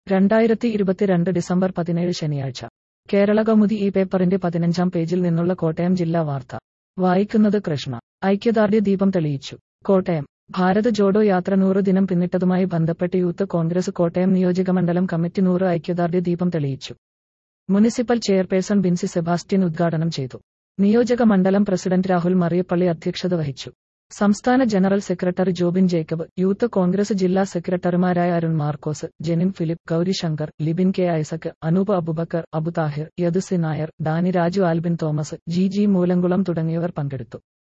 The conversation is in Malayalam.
രണ്ടായിരത്തി ഇരുപത്തിരണ്ട് ഡിസംബർ പതിനേഴ് ശനിയാഴ്ച കേരള കൗമുദി ഈ പേപ്പറിന്റെ പതിനഞ്ചാം പേജിൽ നിന്നുള്ള കോട്ടയം ജില്ലാ വാർത്ത വായിക്കുന്നത് കൃഷ്ണ ഐക്യദാർഢ്യ ദീപം തെളിയിച്ചു കോട്ടയം ഭാരത് ജോഡോ യാത്ര നൂറ് ദിനം പിന്നിട്ടതുമായി ബന്ധപ്പെട്ട് യൂത്ത് കോൺഗ്രസ് കോട്ടയം നിയോജകമണ്ഡലം കമ്മിറ്റി നൂറ് ഐക്യദാർഢ്യ ദീപം തെളിയിച്ചു മുനിസിപ്പൽ ചെയർപേഴ്സൺ ബിൻസി സെബാസ്റ്റ്യൻ ഉദ്ഘാടനം ചെയ്തു നിയോജക മണ്ഡലം പ്രസിഡന്റ് രാഹുൽ മറിയപ്പള്ളി അധ്യക്ഷത വഹിച്ചു സംസ്ഥാന general secretary Jobin Jacob youth Congress ജില്ലാ സെക്രട്ടറിമാരായ Arun Markose Jenin Philip Gouri Shankar Libin K Isaac Anoop Abubakar Abu Thahir Yadu C Nair Dani Raju Albin Thomas G G Moolankulam തുടങ്ങിയവർ പങ്കെടുത്തു